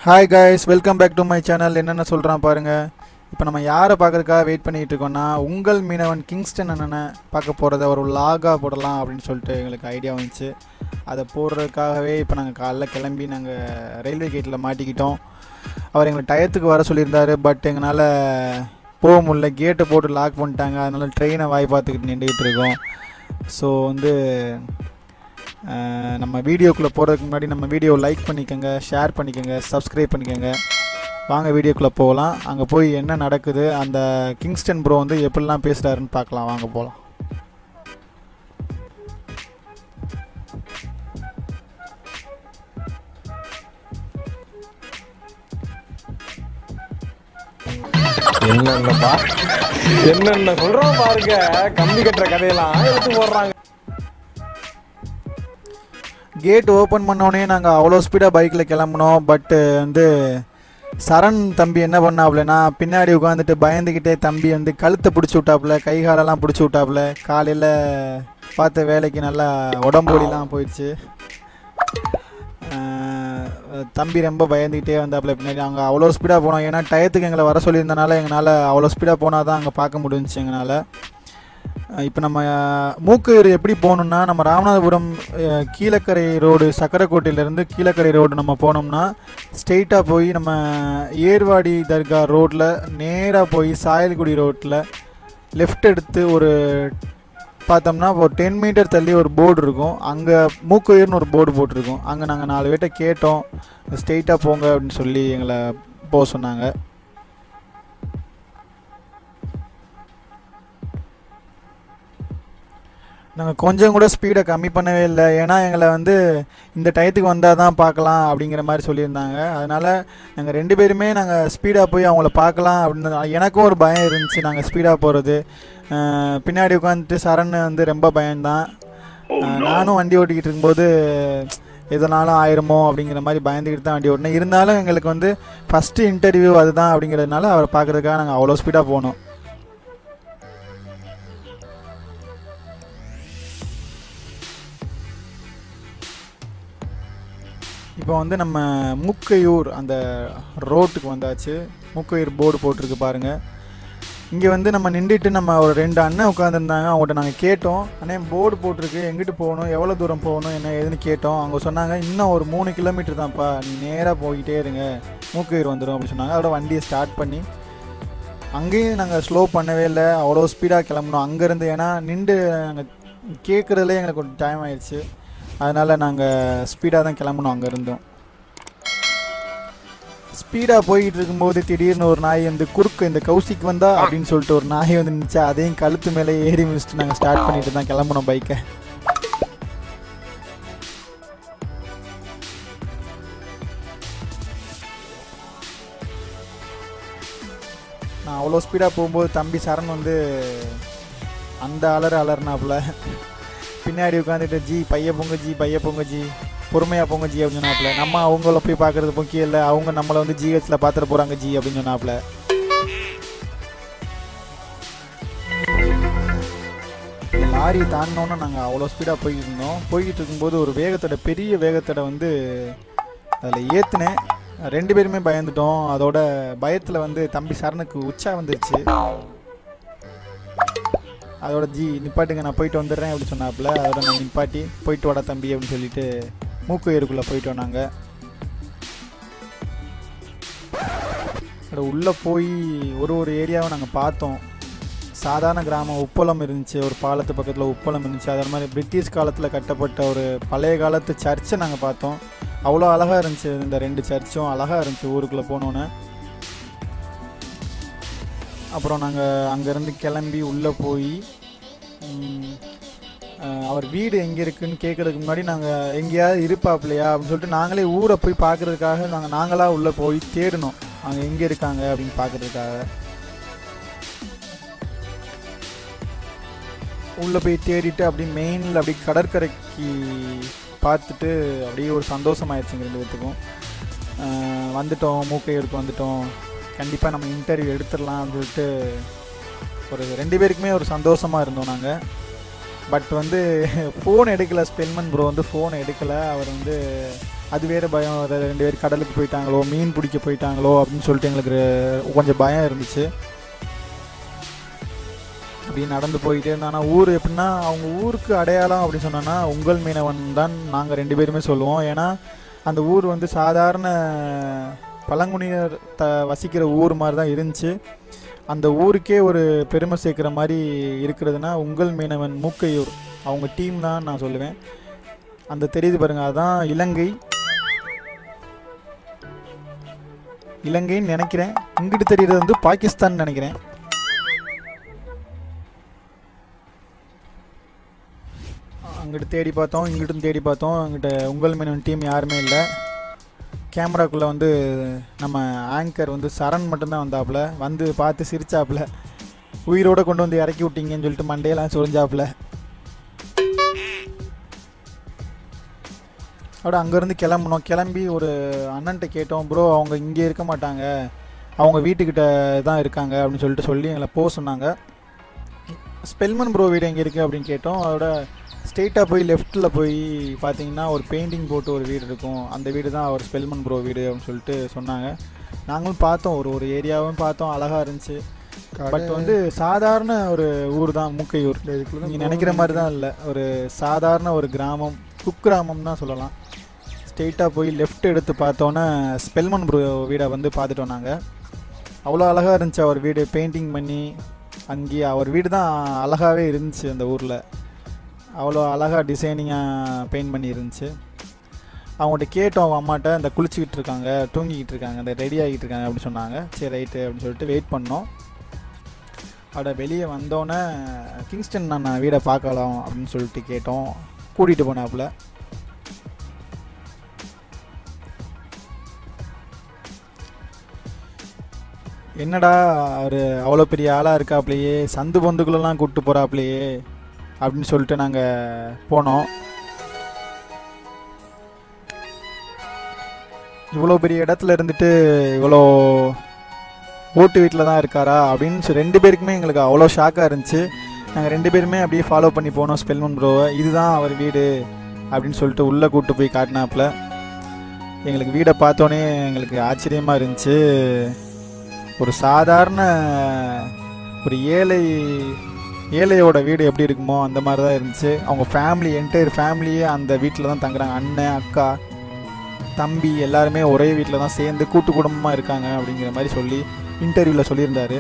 hi guys welcome back to my channel என்னென்ன சொல்கிறான் பாருங்கள் இப்போ நம்ம யாரை பார்க்கறதுக்காக வெயிட் பண்ணிகிட்டு இருக்கோம்னா உங்கள் மீனவன் கிங்ஸ்டன் என்னென்ன பார்க்க போகிறத ஒரு லாகாக போடலாம் அப்படின்னு சொல்லிட்டு எங்களுக்கு ஐடியா வந்துச்சு அதை போடுறதுக்காகவே இப்போ நாங்கள் காலைல கிளம்பி நாங்கள் ரயில்வே கேட்டில் மாட்டிக்கிட்டோம் அவர் எங்களை டயத்துக்கு வர சொல்லியிருந்தாரு பட் எங்களால் போக முடியல கேட்டை போட்டு லாக் பண்ணிட்டாங்க அதனால ட்ரெயினை வாய் பார்த்துக்கிட்டு நின்றுக்கிட்டு இருக்கோம் ஸோ வந்து அஹ், நம்ம வீடியோக்குள்ளே போகிறதுக்கு முன்னாடி நம்ம வீடியோ லைக் பண்ணிக்கோங்க ஷேர் பண்ணிக்கோங்க சப்ஸ்கிரைப் பண்ணிக்கோங்க வாங்க வீடியோக்குள்ளே போகலாம் அங்கே போய் என்ன நடக்குது அந்த கிங்ஸ்டன் ப்ரோ வந்து எப்படிலாம் பேசுகிறாருன்னு பார்க்கலாம் வாங்க போகலாம் என்னென்னப்பா என்னென்ன சொல்றோம் பாருங்க கம்பி கட்டுற கதையெல்லாம் எடுத்து போடுறாங்க கேட் ஓப்பன் பண்ணோடனே நாங்கள் அவ்வளோ ஸ்பீடாக பைக்கில் கிளம்புனோம் பட்டு வந்து சரண் தம்பி என்ன பண்ணாப்புலனா பின்னாடி உட்காந்துட்டு பயந்துக்கிட்டே தம்பி வந்து கழுத்தை பிடிச்சி விட்டாப்புல கை காலெல்லாம் பிடிச்சி விட்டாப்புல காலையில் பார்த்த வேலைக்கு நல்லா உடம்புலாம் போயிடுச்சு ஆஹ் தம்பி ரொம்ப பயந்துக்கிட்டே வந்தாப்புல பின்னாடி அங்கே அவ்வளோ ஸ்பீடாக போனோம் ஏன்னா டயத்துக்கு எங்களை வர சொல்லியிருந்தனால எங்களால் அவ்வளோ ஸ்பீடாக போனால் தான் அங்கே பார்க்க முடிஞ்சுச்சு எங்களால் இப்போ நம்ம மூக்கையூர் எப்படி போகணுன்னா நம்ம ராமநாதபுரம் அஹ், கீழக்கரை ரோடு சக்கரக்கோட்டையிலேருந்து கீழக்கரை ரோடு நம்ம போனோம்னா ஸ்ட்ரெயிட்டாக போய் நம்ம ஏர்வாடி தர்கா ரோட்டில் நேராக போய் சாயல்குடி ரோட்டில் லெஃப்ட் எடுத்து ஒரு பார்த்தோம்னா ஒரு டென் மீட்டர் தள்ளி ஒரு போர்டு இருக்கும் அங்கே மூக்கையூர்னு ஒரு போர்டு போட்டிருக்கும் அங்கே நாங்கள் நாலு பேர்ட்ட கேட்டோம் ஸ்ட்ரெயிட்டாக போங்க அப்படின்னு சொல்லி எங்களை போக சொன்னாங்க நாங்கள் கொஞ்சம் கூட ஸ்பீடை கம்மி பண்ணவே இல்லை ஏன்னா எங்களை வந்து இந்த டயத்துக்கு வந்தால் தான் பார்க்கலாம் அப்படிங்கிற மாதிரி சொல்லியிருந்தாங்க அதனால் நாங்கள் ரெண்டு பேருமே நாங்கள் ஸ்பீடாக போய் அவங்கள பார்க்கலாம் அப்படின்னு எனக்கும் ஒரு பயம் இருந்துச்சு நாங்கள் ஸ்பீடாக போகிறது பின்னாடி உட்காந்துட்டு சரண் வந்து ரொம்ப பயம்தான் அஹ் நானும் வண்டி ஓட்டிக்கிட்டு இருக்கும்போது எதனாலும் ஆயிருமோ அப்படிங்கிற மாதிரி பயந்துக்கிட்டு தான் வண்டி ஓட்டினேன் இருந்தாலும் எங்களுக்கு வந்து ஃபஸ்ட்டு இன்டர்வியூ அதுதான் அப்படிங்கிறதுனால அவரை பார்க்குறதுக்காக நாங்கள் அவ்வளோ ஸ்பீடாக போனோம் இப்போ வந்து நம்ம மூக்கையூர் அந்த ரோட்டுக்கு வந்தாச்சு மூக்கையூர் போர்டு போட்டிருக்கு பாருங்க இங்கே வந்து நம்ம நின்றுட்டு நம்ம ஒரு ரெண்டு அண்ணன் உட்காந்துருந்தாங்க அவங்கள்ட்ட நாங்கள் கேட்டோம் அண்ணே போர்டு போட்டிருக்கு எங்கிட்டு போகணும் எவ்வளோ தூரம் போகணும் என்ன ஏதுன்னு கேட்டோம் அவங்க சொன்னாங்க இன்னும் ஒரு மூணு கிலோமீட்டர் தான்ப்பா நீ நேராக போய்கிட்டே இருங்க மூக்கையூர் வந்துடும் அப்படின்னு சொன்னாங்க அதோட வண்டியை ஸ்டார்ட் பண்ணி அங்கேயும் நாங்கள் ஸ்லோ பண்ணவே இல்லை அவ்வளோ ஸ்பீடாக கிளம்புனோம் அங்கேருந்து ஏன்னா நின்று நாங்கள் கேட்குறதுலே எங்களுக்கு கொஞ்சம் டைம் ஆயிடுச்சு அதனால் நாங்கள் ஸ்பீடாக தான் கிளம்பணும் அங்கே இருந்தோம் ஸ்பீடாக போய்கிட்டு இருக்கும்போது திடீர்னு ஒரு நாய் வந்து குறுக்கு இந்த கௌசிக்கு வந்தா அப்படின்னு சொல்லிட்டு ஒரு நாய் வந்து நின்றுச்சு அதையும் கழுத்து மேலே ஏறி மிதிச்சுட்டு நாங்கள் ஸ்டார்ட் பண்ணிட்டு தான் கிளம்புனோம் பைக்கை நான் அவ்வளோ ஸ்பீடாக போகும்போது தம்பி சரண் வந்து அந்த அலறு அலர்னாப்புல பின்னாடி உட்காந்துட்டு ஜி பைய பொங்க ஜி பைய பொங்க ஜி பொறுமையாக பொங்க ஜி அப்படின்னு சொன்னாப்புல நம்ம அவங்கள போய் பார்க்கறது முக்கியம் இல்லை அவங்க நம்மளை வந்து ஜிஹெச்சில் பார்த்துட்டு போகிறாங்க ஜி அப்படின்னு சொன்னாப்புல லாரி தாண்டினோன்னு நாங்கள் அவ்வளோ ஸ்பீடாக போய்கிட்டு இருந்தோம் போய்கிட்டு இருக்கும்போது ஒரு வேகத்தடை பெரிய வேகத்தடை வந்து அதில் ஏற்றுனேன் ரெண்டு பேருமே பயந்துட்டோம் அதோட பயத்தில் வந்து தம்பி சரணுக்கு உச்சா வந்துருச்சு அதோட ஜி நிப்பாட்டுங்க நான் போயிட்டு வந்துடுறேன் அப்படின்னு சொன்னாப்புல அதோட நான் நிப்பாட்டி போயிட்டு வாடா தம்பி அப்படின்னு சொல்லிட்டு மூக்கையருக்குள்ளே போயிட்டோம் நாங்கள் அது உள்ளே போய் ஒரு ஒரு ஏரியாவை நாங்கள் பார்த்தோம் சாதாரண கிராமம் உப்பளம் இருந்துச்சு ஒரு பாலத்து பக்கத்தில் உப்பளம் இருந்துச்சு அதே மாதிரி பிரிட்டிஷ் காலத்தில் கட்டப்பட்ட ஒரு பழைய காலத்து சர்ச்சை நாங்கள் பார்த்தோம் அவ்வளோ அழகாக இருந்துச்சு இந்த ரெண்டு சர்ச்சும் அழகாக இருந்துச்சு ஊருக்குள்ளே போனோன்னே அப்புறம் நாங்கள் அங்கேருந்து கிளம்பி உள்ளே போய் ம், அஹ், அவர் வீடு எங்கே இருக்குன்னு கேட்கறதுக்கு முன்னாடி நாங்கள் எங்கேயாவது இருப்பாப்லையா அப்படின்னு சொல்லிட்டு நாங்களே ஊரை போய் பார்க்கறதுக்காக நாங்கள் நாங்களாக உள்ளே போய் தேடினோம் அங்கே எங்கே இருக்காங்க அப்படின்னு பார்க்கறதுக்காக உள்ளே போய் தேடிட்டு அப்படியே மெயினில் அப்படியே கடற்கரைக்கு பார்த்துட்டு அப்படியே ஒரு சந்தோஷமாயிருச்சுங்க ரெண்டு பேத்துக்கும் அஹ், வந்துட்டோம் மூக்கையூருக்கு வந்துட்டோம் கண்டிப்பாக நம்ம இன்டர்வியூ எடுத்துடலாம் அப்படின்னு சொல்லிட்டு ஒரு ரெண்டு பேருக்குமே ஒரு சந்தோஷமாக இருந்தோம் நாங்கள் பட் வந்து ஃபோன் எடுக்கலை ஸ்பெல்மன் ப்ரோ வந்து ஃபோன் எடுக்கலை அவர் வந்து அது வேறு பயம் வேறு ரெண்டு பேர் கடலுக்கு போயிட்டாங்களோ மீன் பிடிக்க போயிட்டாங்களோ அப்படின்னு சொல்லிட்டு எங்களுக்கு கொஞ்சம் பயம் இருந்துச்சு அப்படி நடந்து போயிட்டே இருந்தோம் ஆனால் ஊர் எப்படின்னா அவங்க ஊருக்கு அடையாளம் அப்படின்னு சொன்னோன்னா உங்கள் மீனவன் தான் நாங்கள் ரெண்டு பேருமே சொல்லுவோம் ஏன்னா அந்த ஊர் வந்து சாதாரண பழங்குடியினர் த வசிக்கிற ஊர் மாதிரி தான் இருந்துச்சு அந்த ஊருக்கே ஒரு பெருமை சேர்க்குற மாதிரி இருக்கிறதுனா உங்கள் மீனவன் மூக்கையூர் அவங்க டீம் தான் நான் சொல்லுவேன் அந்த தெரியுது பாருங்க அதான் இலங்கை இலங்கைன்னு நினைக்கிறேன் இங்கிட்டு தெரியுறது வந்து பாகிஸ்தான் நினைக்கிறேன் அங்கிட்டு தேடி பார்த்தோம் இங்கிட்டும் தேடி பார்த்தோம் அங்கிட்ட உங்கள் மீனவன் டீம் யாருமே இல்லை கேமராக்குள்ளே வந்து நம்ம ஆங்கர் வந்து சரண் மட்டும்தான் வந்தாப்புல வந்து பார்த்து சிரிச்சாப்புல உயிரோட கொண்டு வந்து இறக்கி விட்டீங்கன்னு சொல்லிட்டு மண்டையெல்லாம் சொரிஞ்சாப்புல அப்படியே அங்கேருந்து கிளம்புனோம் கிளம்பி ஒரு அண்ணன்ட்ட கேட்டோம் ப்ரோ அவங்க இங்கே இருக்க மாட்டாங்க அவங்க வீட்டுக்கிட்ட தான் இருக்காங்க அப்படின்னு சொல்லிட்டு சொல்லி எங்களை போக சொன்னாங்க ஸ்பெல்மன் ப்ரோ வீடு எங்கே இருக்குது அப்படின்னு கேட்டோம் அதோட ஸ்ட்ரெயிட்டாக போய் லெஃப்ட்டில் போய் பார்த்தீங்கன்னா ஒரு பெயிண்டிங் போட்டு ஒரு வீடு இருக்கும் அந்த வீடு தான் அவர் ஸ்பெல்மன் ப்ரோ வீடு அப்படின்னு சொல்லிட்டு சொன்னாங்க நாங்களும் பார்த்தோம் ஒரு ஒரு ஏரியாவும் பார்த்தோம் அழகாக இருந்துச்சு பட் வந்து சாதாரண ஒரு ஊர் தான் மூக்கையூர் நீங்கள் நினைக்கிற மாதிரி தான் இல்லை ஒரு சாதாரண ஒரு கிராமம் குக்கிராமம் தான் சொல்லலாம் ஸ்ட்ரெயிட்டாக போய் லெஃப்ட் எடுத்து பார்த்தோன்னே ஸ்பெல்மன் ப்ரோ வீடை வந்து பார்த்துட்டோம் நாங்கள் அவ்வளோ அழகாக இருந்துச்சு அவர் வீடு பெயிண்டிங் பண்ணி அங்கேயே அவர் வீடு தான் அழகாகவே இருந்துச்சு அந்த ஊரில் அவ்வளோ அழகாக டிசைனிங்காக பெயிண்ட் பண்ணி இருந்துச்சு அவங்கள்ட்ட கேட்டோம் அவங்க அம்மாட்ட இந்த குளிச்சுக்கிட்டு இருக்காங்க தூங்கிக்கிட்டு இருக்காங்க இந்த ரெடி ஆகிட்டு இருக்காங்க அப்படின்னு சொன்னாங்க சரி ரைட்டு அப்படின்னு சொல்லிட்டு வெயிட் பண்ணோம் அவட வெளியே வந்தோன்னே கிங்ஸ்டன் நான் வீடை பார்க்கலாம் அப்படின்னு சொல்லிட்டு கேட்டோம் கூட்டிகிட்டு போனாப்புல என்னடா அவர் அவ்வளோ பெரிய ஆளாக இருக்காப்லையே சந்து பொந்துக்குள்ளெல்லாம் கூப்பிட்டு போகிறாப்லையே அப்படின்னு சொல்லிட்டு நாங்கள் போனோம் இவ்வளோ பெரிய இடத்துல இருந்துட்டு இவ்வளோ ஓட்டு வீட்டில் தான் இருக்காரா அப்படின்னு சொல்லி ரெண்டு பேருக்குமே எங்களுக்கு அவ்வளோ ஷாக்காக இருந்துச்சு நாங்கள் ரெண்டு பேருமே அப்படியே ஃபாலோ பண்ணி போனோம் ஸ்பெல்மன் ப்ரோவை இதுதான் அவர் வீடு அப்படின்னு சொல்லிட்டு உள்ளே கூப்பிட்டு போய் காட்டினாப்புல எங்களுக்கு வீடை பார்த்தோன்னே எங்களுக்கு ஆச்சரியமாக இருந்துச்சு ஒரு சாதாரண ஒரு ஏழை ஏழையோட வீடு எப்படி இருக்குமோ அந்த மாதிரி தான் இருந்துச்சு அவங்க ஃபேமிலி என்டையர் ஃபேமிலியே அந்த வீட்டில் தான் தங்குறாங்க அண்ணன் அக்கா தம்பி எல்லாருமே ஒரே வீட்டில் தான் சேர்ந்து கூட்டு குடும்பமாக இருக்காங்க அப்படிங்கிற மாதிரி சொல்லி இன்டர்வியூவில் சொல்லியிருந்தாரு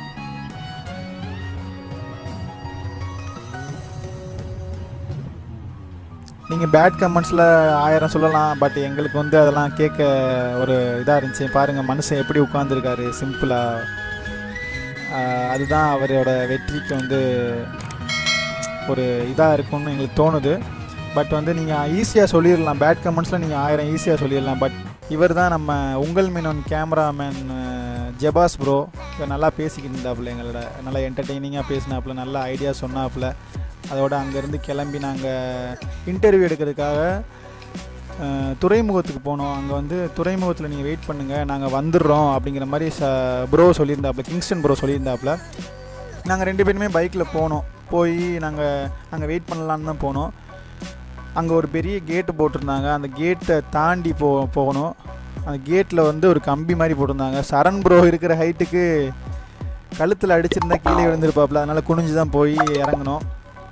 நீங்கள் பேட் கமெண்ட்ஸில் ஆயிரம் சொல்லலாம் பட் எங்களுக்கு வந்து அதெல்லாம் கேட்க ஒரு இதாக இருந்துச்சு பாருங்கள் மனுஷன் எப்படி உட்காந்துருக்காரு சிம்பிளாக அதுதான் அவரோட வெற்றிக்கு வந்து ஒரு இதாக இருக்கும்னு எங்களுக்கு தோணுது பட் வந்து நீங்கள் ஈஸியாக சொல்லிடலாம் பேட் கமெண்ட்ஸில் நீங்கள் ஆயிரம் ஈஸியாக சொல்லிடலாம் பட் இவர் தான் நம்ம உங்கள் மீனவன் கேமராமேன் ஜெபாஸ் ப்ரோ நல்லா பேசிக்கிட்டு இருந்தாப்புல எங்களோட நல்லா என்டர்டெய்னிங்காக பேசினாப்புல நல்ல ஐடியா சொன்னாப்புல அதோட அங்கேருந்து கிளம்பி நாங்கள் இன்டர்வியூ எடுக்கிறதுக்காக அஹ், துறைமுகத்துக்கு போனோம் அங்கே வந்து துறைமுகத்தில் நீங்கள் வெயிட் பண்ணுங்கள் நாங்கள் வந்துடுறோம் அப்படிங்கிற மாதிரி ச ப்ரோ சொல்லியிருந்தாப்புல கிங்ஸ்டன் ப்ரோ சொல்லியிருந்தாப்புல நாங்கள் ரெண்டு பேருமே பைக்கில் போனோம் போய் நாங்கள் அங்கே வெயிட் பண்ணலான்னு தான் போனோம் அங்கே ஒரு பெரிய கேட்டு போட்டிருந்தாங்க அந்த கேட்டை தாண்டி போ போகணும் அந்த கேட்டில் வந்து ஒரு கம்பி மாதிரி போட்டிருந்தாங்க சரண் ப்ரோ இருக்கிற ஹைட்டுக்கு கழுத்தில் அடிச்சிருந்தா கீழே விழுந்திருப்பாப்புல அதனால் குனிஞ்சு தான் போய் இறங்கணும்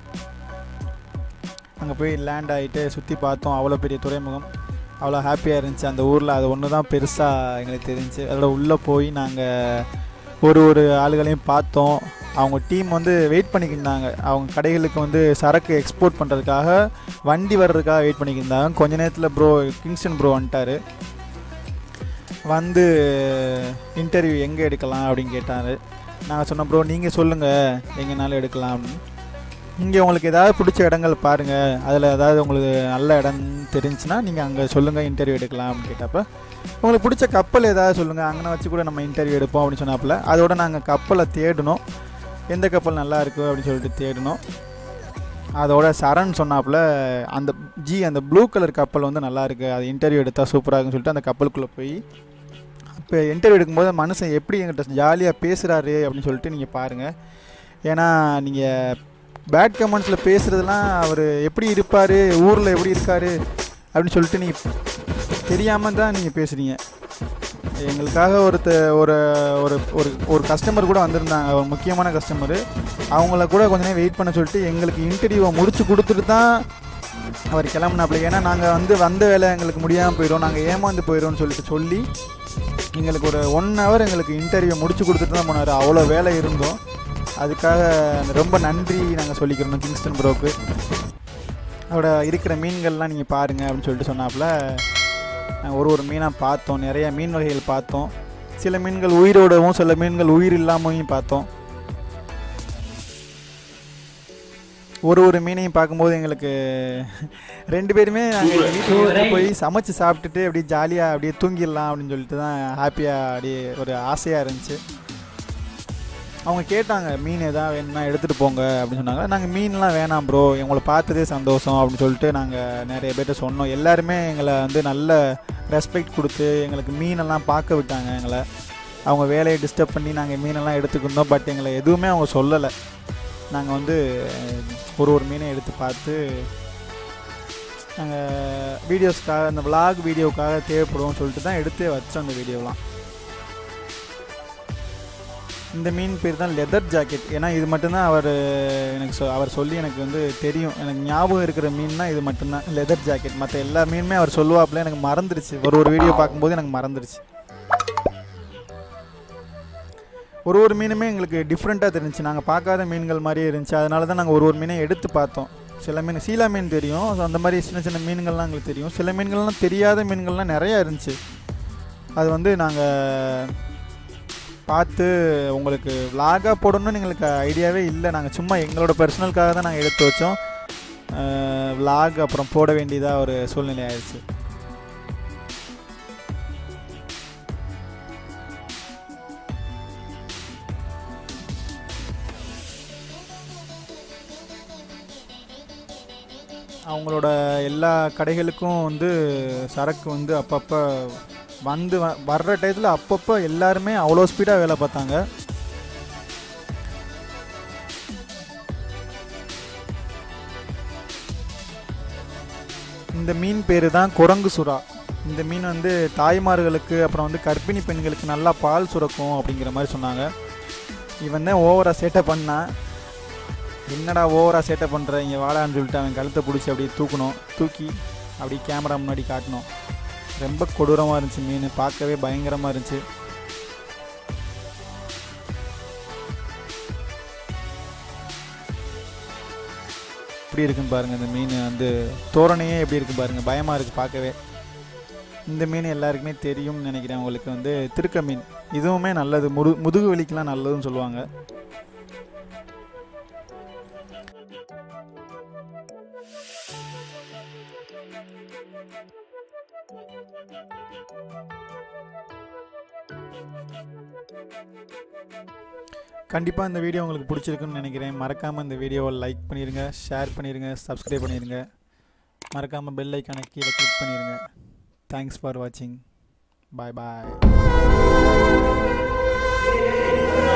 அங்கே போய் லேண்ட் ஆகிட்டு சுற்றி பார்த்தோம் அவ்வளோ பெரிய துறைமுகம் அவ்வளோ ஹாப்பியாக இருந்துச்சு அந்த ஊரில் அது ஒன்று தான் பெருசாக எங்களுக்கு தெரிஞ்சுச்சு அதோட உள்ளே போய் நாங்கள் ஒரு ஒரு ஆளுகளையும் பார்த்தோம் அவங்க டீம் வந்து வெயிட் பண்ணிக்கிருந்தாங்க அவங்க கடைகளுக்கு வந்து சரக்கு எக்ஸ்போர்ட் பண்ணுறதுக்காக வண்டி வர்றதுக்காக வெயிட் பண்ணிக்கிருந்தாங்க கொஞ்ச நேரத்தில் ப்ரோ கிங்ஸ்டன் ப்ரோ வந்துட்டார் வந்து இன்டர்வியூ எங்கே எடுக்கலாம் அப்படின்னு கேட்டார் நாங்கள் சொன்னோம் ப்ரோ நீங்கள் சொல்லுங்கள் எங்கேனாலும் எடுக்கலாம் அப்படின்னு இங்கே உங்களுக்கு ஏதாவது பிடிச்ச இடங்கள் பாருங்கள் அதில் ஏதாவது உங்களுக்கு நல்ல இடம் தெரிஞ்சுன்னா நீங்கள் அங்கே சொல்லுங்கள் இன்டர்வியூ எடுக்கலாம் அப்படின்னு கேட்டப்ப உங்களுக்கு பிடிச்ச கப்பல் ஏதாவது சொல்லுங்கள் அங்கே வச்சு கூட நம்ம இன்டர்வியூ எடுப்போம் அப்படின்னு சொன்னாப்புல அதோட நாங்கள் கப்பலை தேடினோம் எந்த கப்பல் நல்லா இருக்கும் அப்படின்னு சொல்லிட்டு தேடினோம் அதோட சரண் சொன்னாப்புல அந்த ஜி அந்த ப்ளூ கலர் கப்பல் வந்து நல்லா இருக்கு அது இன்டர்வியூ எடுத்தால் சூப்பராக இருக்குன்னு சொல்லிட்டு அந்த கப்பலுக்குள்ளே போய் இப்போ இன்டர்வியூ எடுக்கும்போது மனுஷன் எப்படி எங்கிட்ட ஜாலியாக பேசுகிறாரு அப்படின்னு சொல்லிட்டு நீங்கள் பாருங்கள் ஏன்னா நீங்கள் பேட் கமெண்ட்ஸில் பேசுகிறதுலாம் அவர் எப்படி இருப்பார் ஊரில் எப்படி இருக்கார் அப்படின்னு சொல்லிட்டு நீங்கள் தெரியாமல் தான் நீங்கள் பேசுகிறீங்க எங்களுக்காக ஒருத்த ஒரு ஒரு ஒரு ஒரு கஸ்டமர் கூட வந்திருந்தாங்க ஒரு முக்கியமான கஸ்டமரு அவங்கள கூட கொஞ்ச நேரம் வெயிட் பண்ண சொல்லிட்டு எங்களுக்கு இன்டர்வியூவை முடிச்சு கொடுத்துட்டு தான் அவர் கிளம்புனாப்புல ஏன்னா நாங்கள் வந்து வந்த வேலை எங்களுக்கு முடியாமல் போயிடும் நாங்கள் ஏமாந்து போயிடும்னு சொல்லிட்டு சொல்லி எங்களுக்கு ஒரு ஒன் ஹவர் எங்களுக்கு இன்டர்வியூ முடிச்சு கொடுத்துட்டு தான் போனார் அவ்வளோ வேலை இருந்தோம் அதுக்காக ரொம்ப நன்றி நாங்கள் சொல்லிக்கிறோம் கிங்ஸ்டன் ப்ரோக்கு அதோட இருக்கிற மீன்கள்லாம் நீங்கள் பாருங்கள் அப்படின்னு சொல்லிட்டு சொன்னாப்புல நாங்கள் ஒரு ஒரு மீனாக பார்த்தோம் நிறைய மீன் வகைகள் பார்த்தோம் சில மீன்கள் உயிரோடவும் சில மீன்கள் உயிர் இல்லாமையும் பார்த்தோம் ஒரு ஒரு மீனையும் பார்க்கும்போது எங்களுக்கு ரெண்டு பேருமே நாங்கள் வீட்டுக்கு எடுத்துட்டு போய் சமைச்சு சாப்பிட்டுட்டு அப்படியே ஜாலியாக அப்படியே தூங்கிடலாம் அப்படின்னு சொல்லிட்டு தான் ஹாப்பியாக அப்படியே ஒரு ஆசையாக இருந்துச்சு அவங்க கேட்டாங்க மீன் எதாவது வேணும்னா எடுத்துகிட்டு போங்க அப்படின்னு சொன்னாங்க நாங்கள் மீன்லாம் வேணாம் ப்ரோ உங்களை பார்த்ததே சந்தோஷம் அப்படின்னு சொல்லிட்டு நாங்கள் நிறைய பேர்கிட்ட சொன்னோம் எல்லாருமே எங்களை வந்து நல்ல ரெஸ்பெக்ட் கொடுத்து எங்களுக்கு மீனெல்லாம் பார்க்க விட்டாங்க எங்களை அவங்க வேலையை டிஸ்டர்ப் பண்ணி நாங்கள் மீனெல்லாம் எடுத்துக்கிட்டோம் பட் எங்களை எதுவுமே அவங்க சொல்லலை நாங்கள் வந்து ஒரு ஒரு மீனை எடுத்து பார்த்து நாங்கள் வீடியோஸ்க்காக அந்த vlog வீடியோக்காக தேவைப்படுவோம்னு சொல்லிட்டு தான் எடுத்தே வச்சோம் அந்த வீடியோலாம் இந்த மீன் பேர் தான் லெதர் ஜாக்கெட் ஏன்னா இது மட்டும்தான் அவர் எனக்கு சொ அவர் சொல்லி எனக்கு வந்து தெரியும் எனக்கு ஞாபகம் இருக்கிற மீன்னா இது மட்டும்தான் லெதர் ஜாக்கெட் மற்ற எல்லா மீனுமே அவர் சொல்லுவாப்புல எனக்கு மறந்துருச்சு ஒரு ஒரு வீடியோ பார்க்கும்போது எனக்கு மறந்துருச்சு ஒரு ஒரு மீனுமே எங்களுக்கு டிஃப்ரெண்ட்டாக தெரிஞ்சுச்சு நாங்கள் பார்க்காத மீன்கள் மாதிரியே இருந்துச்சு அதனால தான் நாங்கள் ஒரு ஒரு மீனை எடுத்து பார்த்தோம் சில மீன் சீலா மீன் தெரியும் so அந்த மாதிரி சின்ன சின்ன மீன்கள்லாம் எங்களுக்கு தெரியும் சில மீன்கள்லாம் தெரியாத மீன்கள்லாம் நிறையா இருந்துச்சு அது வந்து நாங்கள் பார்த்து உங்களுக்கு vlog-ஆ போடணும்னு எங்களுக்கு ஐடியாவே இல்லை நாங்கள் சும்மா எங்களோட பர்சனலுக்காக தான் நாங்கள் எடுத்து வச்சோம் vlog அப்புறம் போட வேண்டியதாக ஒரு சூழ்நிலை ஆயிடுச்சு அவங்களோட எல்லா கடைகளுக்கும் வந்து சரக்கு வந்து அப்பப்போ வந்து வ- வர்ற டயத்தில் அப்பப்போ எல்லாருமே அவ்வளோ ஸ்பீடாக வேலை பார்த்தாங்க இந்த மீன் பேர் தான் குரங்கு சுறா இந்த மீன் வந்து தாய்மார்களுக்கு அப்புறம் வந்து கர்ப்பிணி பெண்களுக்கு நல்லா பால் சுரக்கும் அப்படிங்கிற மாதிரி சொன்னாங்க இவன் தான் ஓவராக சேட்டை பண்ணான் என்னடா ஓவராக சேட்டை பண்ணுற இங்கே வாடான்னு சொல்லிட்டு அவன் கழுத்தை பிடிச்சி அப்படியே தூக்கணும் தூக்கி அப்படியே கேமரா முன்னாடி காட்டணும் ரொம்ப கொடூரமாக இருந்துச்சு மீன் பார்க்கவே பயங்கரமாக இருந்துச்சு எப்படி இருக்குன்னு பாருங்கள் இந்த மீன் வந்து தோரணையே எப்படி இருக்கு பாருங்கள் பயமாக இருக்குது பார்க்கவே இந்த மீன் எல்லாருக்குமே தெரியும்னு நினைக்கிறேன் உங்களுக்கு வந்து திருக்க மீன் இதுவுமே நல்லது முது முதுகு வலிக்கெலாம் நல்லதுன்னு சொல்லுவாங்க கண்டிப்பாக இந்த வீடியோ உங்களுக்கு பிடிச்சிருக்குன்னு நினைக்கிறேன் மறக்காமல் இந்த வீடியோவை லைக் பண்ணிடுங்க ஷேர் பண்ணிடுங்க சப்ஸ்கிரைப் பண்ணிடுங்க மறக்காமல் பெல் ஐக்கானை கீழே கிளிக் பண்ணிடுங்க தேங்க்ஸ் ஃபார் வாட்சிங் பாய் பாய்